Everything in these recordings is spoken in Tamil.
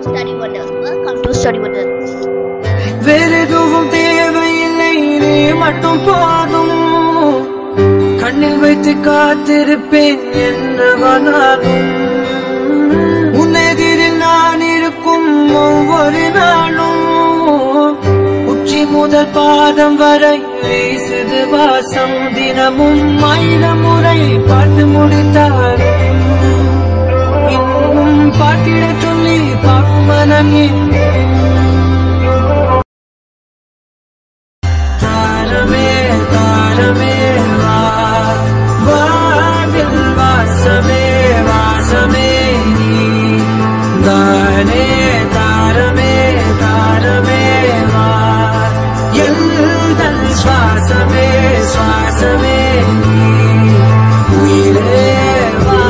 Study Wonders. Welcome to Study Wonders. வேறெதுவும் தேவையில்லை நீ மட்டும் போதும் கண்ணில் வைத்து காத்திருப்பேன் என்னவனாலும் உன்னெதிரில் நான் இருக்கும் ஒவ்வொரு நாளும் உச்சி முதல் பாதம் வரை வீசுது வாசம் தினமும் ஆயிரம் முறை பார்த்து முடித்தாலும் இன்னும் பார்த்திட சொல்லி பாவமனம் தாரமே தாரமே வா வாழ்வில் வாசமே வாசமே நீ தானே தாரமே தாரமே வா எந்தன் சுவாசமே சுவாசமே நீ உயிரே வா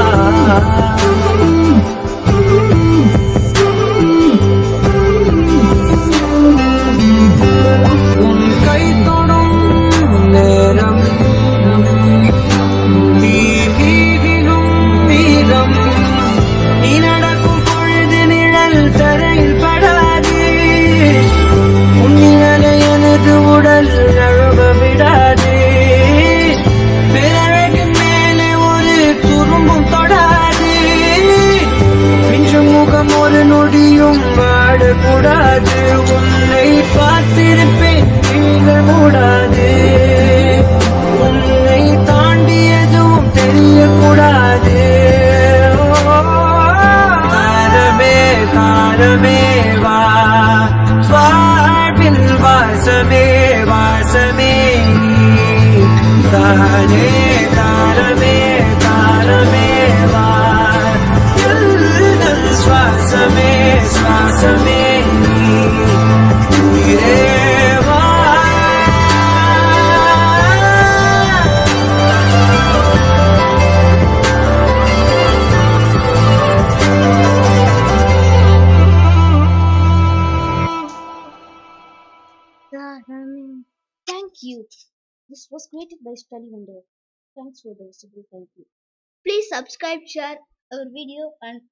உன் கை தொடும் நேரம் நீ மீதிலும் மீதம் நீ நடக்கும் பொழுது நிழல் தரையில் படாது உன் நிழலை எனது உடல் நழுவ விடாது பிறகு மேலே ஒரு துரும்பும் தொடாது பிஞ்சு முகம் ஒரு நொடியும் வாடக்கூடாது உன்னை பார்த்திருப்பேன் நீங்கள் மூடாது உன்னை தாண்டி எதுவும் தெரியக்கூடாது தாரமே தாரமே வா வாழ்வில் வாசமே வாசமே நீ தானே தாரமே தாரமே வா எல்தல் சுவாசமே சுவாசமே நீ உயிரே வா Thank you. This was created by Study Wonders. Thanks for the visible thank you. Please subscribe, share our video and